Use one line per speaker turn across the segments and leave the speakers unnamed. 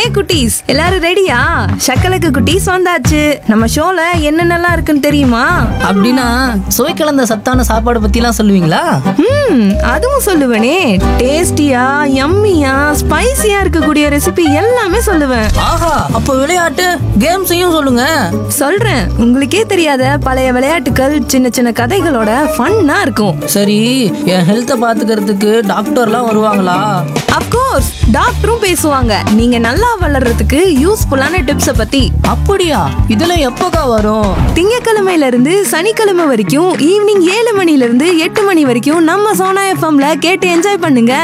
ஹே குட்டீஸ் எல்லாரும் ரெடியா சக்கலக்கு குட்டீஸ் வந்தாச்சு நம்ம ஷோல என்னென்னலாம் இருக்குன்னு தெரியுமா
அப்படின்னா சுவை கலந்த சத்தான சாப்பாடு பத்திலாம் சொல்லுவீங்களா
ம் அதுவும் சொல்லுவேனே டேஸ்டியா யம்மியா ஸ்பைசியா இருக்கக்கூடிய ரெசிபி எல்லாமே சொல்லுவேன்
ஆஹா அப்போ விளையாட்டு கேம்ஸையும் சொல்லுங்க
சொல்றேன் உங்களுக்கே தெரியாத பழைய விளையாட்டுகள் சின்ன சின்ன கதைகளோட ஃபன்னா இருக்கும்
சரி என் ஹெல்த்தை பாத்துக்கிறதுக்கு டாக்டர்லாம் வருவாங்களா
அப்கோர்ஸ் டாக்டரும் பேசுவாங்க நீங்க நல்லா வளர்றதுக்கு யூஸ்ஃபுல்லான டிப்ஸை பத்தி
அப்படியா இதெல்லாம் எப்போக்கா வரும்
திங்கக்கிழமையில இருந்து சனிக்கிழமை வரைக்கும் ஈவினிங் ஏழு மணில இருந்து எட்டு மணி வரைக்கும் நம்ம சோனா எஃப்எம்ல கேட்டு என்ஜாய் பண்ணுங்க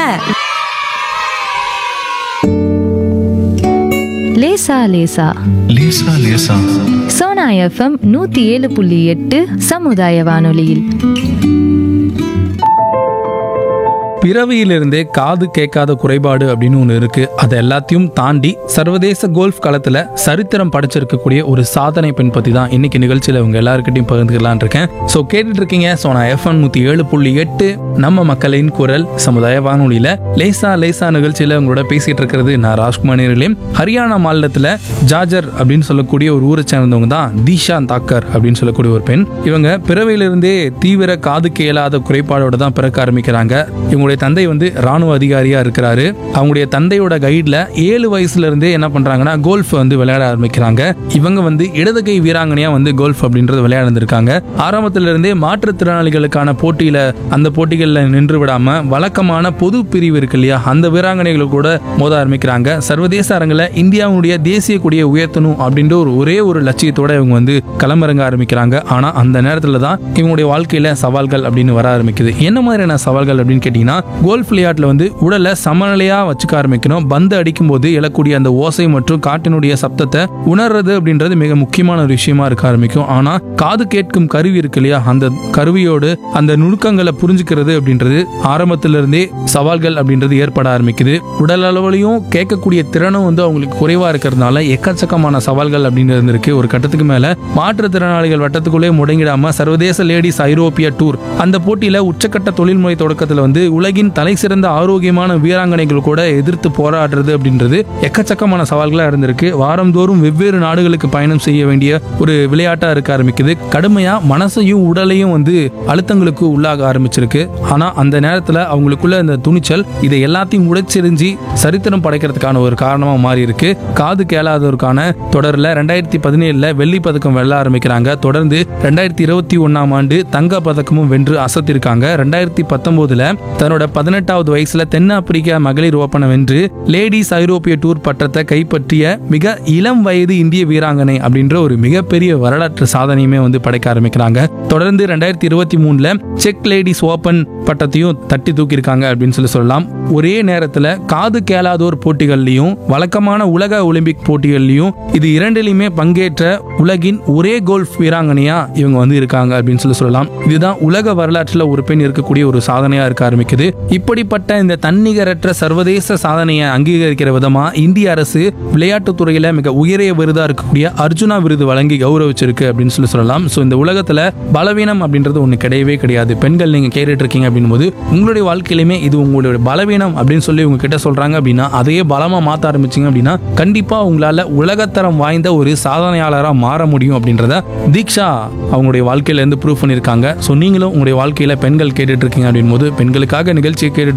லேசா லேசா
லேசா லேசா
சோனா எஃப்எம் நூத்தி ஏழு புள்ளி எட்டு சமுதாய வானொலியில்
பிறவியிலிருந்தே காது கேட்காத குறைபாடு அப்படின்னு ஒன்று இருக்கு அதை எல்லாத்தையும் தாண்டி சர்வதேச கோல்ஃப் களத்துல சரித்திரம் படைச்சிருக்கக்கூடிய ஒரு சாதனை பெண் பத்தி தான் இன்னைக்கு நிகழ்ச்சியில உங்க எல்லாருக்கிட்டையும் பகிர்ந்துக்கலாம்னு இருக்கேன் ஸோ கேட்டுட்டு இருக்கீங்க ஸோ நான் எஃப்எம் நூத்தி ஏழு புள்ளி எட்டு நம்ம மக்களின் குரல் சமுதாய வானொலியில லேசா லேசா நிகழ்ச்சியில உங்களோட பேசிட்டு இருக்கிறது நான் ராஜ்குமார் நேரிலே ஹரியானா மாநிலத்துல ஜாஜர் அப்படின்னு சொல்லக்கூடிய ஒரு ஊரை சேர்ந்தவங்க தான் தீஷா தாக்கர் அப்படின்னு சொல்லக்கூடிய ஒரு பெண் இவங்க பிறவையிலிருந்தே தீவிர காது கேளாத குறைபாடோட தான் பிறக்க ஆரம்பிக்கிறாங்க இவங்களுடைய தந்தை வந்து ராணுவ அதிகாரியா இருக்கிறாரு அவங்களுடைய தந்தையோட கைட்ல ஏழு வயசுல இருந்தே என்ன பண்றாங்கன்னா கோல்ஃப் வந்து விளையாட ஆரம்பிக்கிறாங்க இவங்க வந்து இடது கை வீராங்கனையா வந்து கோல்ஃப் அப்படின்றது விளையாடிருக்காங்க ஆரம்பத்துல இருந்தே மாற்றுத்திறனாளிகளுக்கான போட்டியில அந்த போட்டிகள்ல நின்று விடாம வழக்கமான பொது பிரிவு இருக்கு இல்லையா அந்த வீராங்கனைகள் கூட மோத ஆரம்பிக்கிறாங்க சர்வதேச அரங்கில் இந்தியாவுடைய தேசிய கொடியை உயர்த்தணும் அப்படின்ற ஒரு ஒரே ஒரு லட்சியத்தோட இவங்க வந்து களமிறங்க ஆரம்பிக்கிறாங்க ஆனா அந்த நேரத்துல தான் இவங்களுடைய வாழ்க்கையில சவால்கள் அப்படின்னு வர ஆரம்பிக்குது என்ன மாதிரியான சவால்கள் அப்படின்னு கேட்டீங்கன்னா கோல்ஃப் விளையாட்டுல வந்து உடலை சமநிலையா வச்சுக்க ஆரம்பிக்கணும் பந்து அடிக்கும் போது எழக்கூடிய அந்த ஓசை மற்றும் காட்டினுடைய சப்தத்தை உணர்றது அப்படின்றது மிக முக்கியமான ஒரு விஷயமா இருக்க ஆரம்பிக்கும் ஆனா காது கேட்கும் கருவி இருக்கு இல்லையா அந்த கருவியோடு அந்த நுணுக்கங்களை புரிஞ்சுக்கிறது அப்படின்றது ஆரம்பத்துல இருந்தே சவால்கள் அப்படின்றது ஏற்பட ஆரம்பிக்குது உடல் அளவுலையும் கேட்கக்கூடிய திறனும் வந்து அவங்களுக்கு குறைவா இருக்கிறதுனால எக்கச்சக்கமான சவால்கள் அப்படின்னு இருந்திருக்கு ஒரு கட்டத்துக்கு மேல மாற்றுத்திறனாளிகள் வட்டத்துக்குள்ளே முடங்கிடாம சர்வதேச லேடிஸ் ஐரோப்பிய டூர் அந்த போட்டியில உச்சக்கட்ட தொழில்முறை தொடக்கத்துல வந்து உலகின் தலை சிறந்த ஆரோக்கியமான வீராங்கனைகள் கூட எதிர்த்து போராடுறது அப்படின்றது எக்கச்சக்கமான சவால்களா இருந்திருக்கு வாரந்தோறும் வெவ்வேறு நாடுகளுக்கு பயணம் செய்ய வேண்டிய ஒரு விளையாட்டா இருக்க ஆரம்பிக்குது கடுமையா மனசையும் உடலையும் வந்து அழுத்தங்களுக்கு உள்ளாக ஆரம்பிச்சிருக்கு ஆனா அந்த நேரத்துல அவங்களுக்குள்ள இந்த துணிச்சல் இதை எல்லாத்தையும் உடைச்செறிஞ்சு சரித்திரம் படைக்கிறதுக்கான ஒரு காரணமா மாறி இருக்கு காது கேளாதவருக்கான தொடர்ல ரெண்டாயிரத்தி பதினேழுல வெள்ளி பதக்கம் வெல்ல ஆரம்பிக்கிறாங்க தொடர்ந்து ரெண்டாயிரத்தி இருபத்தி ஒன்னாம் ஆண்டு தங்க பதக்கமும் வென்று அசத்திருக்காங்க ரெண்டாயிரத்தி பத்தொன்பதுல தன்னோட பதினெட்டாவது வயசுல தென்னாப்பிரிக்கா மகளிர் ஓப்பனை வென்று லேடிஸ் ஐரோப்பிய டூர் பட்டத்தை கைப்பற்றிய மிக இளம் வயது இந்திய வீராங்கனை அப்படின்ற ஒரு மிகப்பெரிய வரலாற்று சாதனையுமே வந்து படைக்க ஆரம்பிக்கிறாங்க தொடர்ந்து ரெண்டாயிரத்தி இருபத்தி மூணுல செக் லேடிஸ் ஓபன் பட்டத்தையும் தட்டி தூக்கியிருக்காங்க அப்படின்னு சொல்லி சொல்லலாம் ஒரே நேரத்துல காது கேளாதோர் போட்டிகள்லையும் வழக்கமான உலக ஒலிம்பிக் போட்டிகள்லையும் இது இரண்டிலையுமே பங்கேற்ற உலகின் ஒரே கோல்ஃப் வீராங்கனையா இவங்க வந்து இருக்காங்க அப்படின்னு சொல்லி சொல்லலாம் இதுதான் உலக வரலாற்றுல ஒரு பெண் இருக்கக்கூடிய ஒரு சாதனையா இருக்க ஆரம்பிக்குது இப்படிப்பட்ட இந்த தன்னிகரற்ற சர்வதேச சாதனையை அங்கீகரிக்கிற விதமா இந்திய அரசு விளையாட்டுத் துறையில மிக உயரிய விருதா இருக்கக்கூடிய அர்ஜுனா விருது வழங்கி கௌரவிச்சிருக்கு அப்படின்னு சொல்லி சொல்லலாம் ஸோ இந்த உலகத்துல பலவீனம் அப்படின்றது ஒண்ணு கிடையவே கிடையாது பெண்கள் நீங்க கேட்டுட்டு இருக்கீங்க அப்படின் போது உங்களுடைய வாழ்க்கையிலுமே இது உங்களுடைய பலவீனம் அப்படின்னு சொல்லி உங்க கிட்ட சொல்றாங்க அப்படின்னா அதையே பலமா மாத்த ஆரம்பிச்சீங்க அப்படின்னா கண்டிப்பா உங்களால உலகத்தரம் வாய்ந்த ஒரு சாதனையாளரா மாற முடியும் அப்படின்றத தீக்ஷா அவங்களுடைய வாழ்க்கையில இருந்து ப்ரூவ் பண்ணியிருக்காங்க ஸோ நீங்களும் உங்களுடைய வாழ்க்கையில பெண்கள் கேட்டுட்டு இருக்கீங்க அப்படின் போது பெண்களுக்காக நிகழ்ச்சியை கேட்டுட்டு